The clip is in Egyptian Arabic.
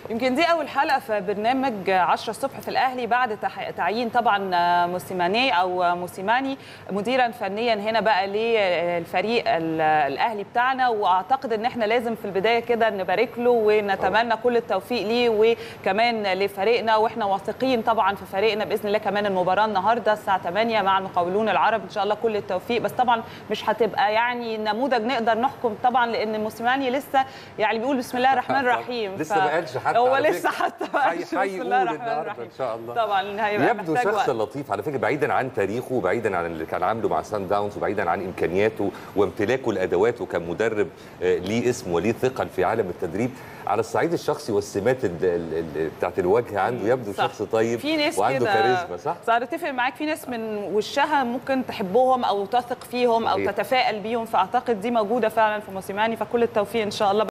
يمكن دي اول حلقه في برنامج 10 الصبح في الاهلي بعد تح- تعيين طبعا موسيماني او موسيماني مديرا فنيا هنا بقى للفريق ال- الاهلي بتاعنا واعتقد ان احنا لازم في البدايه كده نبارك له ونتمنى كل التوفيق ليه وكمان لفريقنا واحنا واثقين طبعا في فريقنا باذن الله كمان المباراه النهارده الساعه 8 مع المقاولون العرب ان شاء الله كل التوفيق بس طبعا مش هتبقى يعني نموذج نقدر نحكم طبعا لان موسيماني لسه يعني بيقول بسم الله الرحمن الرحيم لسه ف- ما قالش حتى هو على لسه فكرة. حتى ما قالش هي- بسم هيقول الله الرحمن النهارده الرحيم ان شاء الله طبعا هيبقى يبدو محتاج شخص وقت. لطيف على فكره بعيدا عن تاريخه وبعيدا عن اللي كان عامله مع سان داونز وبعيدا عن امكانياته وامتلاكه لادواته كمدرب آه، ليه اسم وليه ثقل في عالم التدريب على الصعيد الشخصي والسمات ال- ال- ال- بتاعت الوجه عنده يبدو صح. شخص طيب في ناس وعنده كده كاريزما صح؟ صار اتفق معاك في ناس من وشها ممكن تحبهم او تثق فيهم او صحيح. تتفائل بيهم فاعتقد دي موجوده فعلا في موسيماني فكل التوفيق ان شاء الله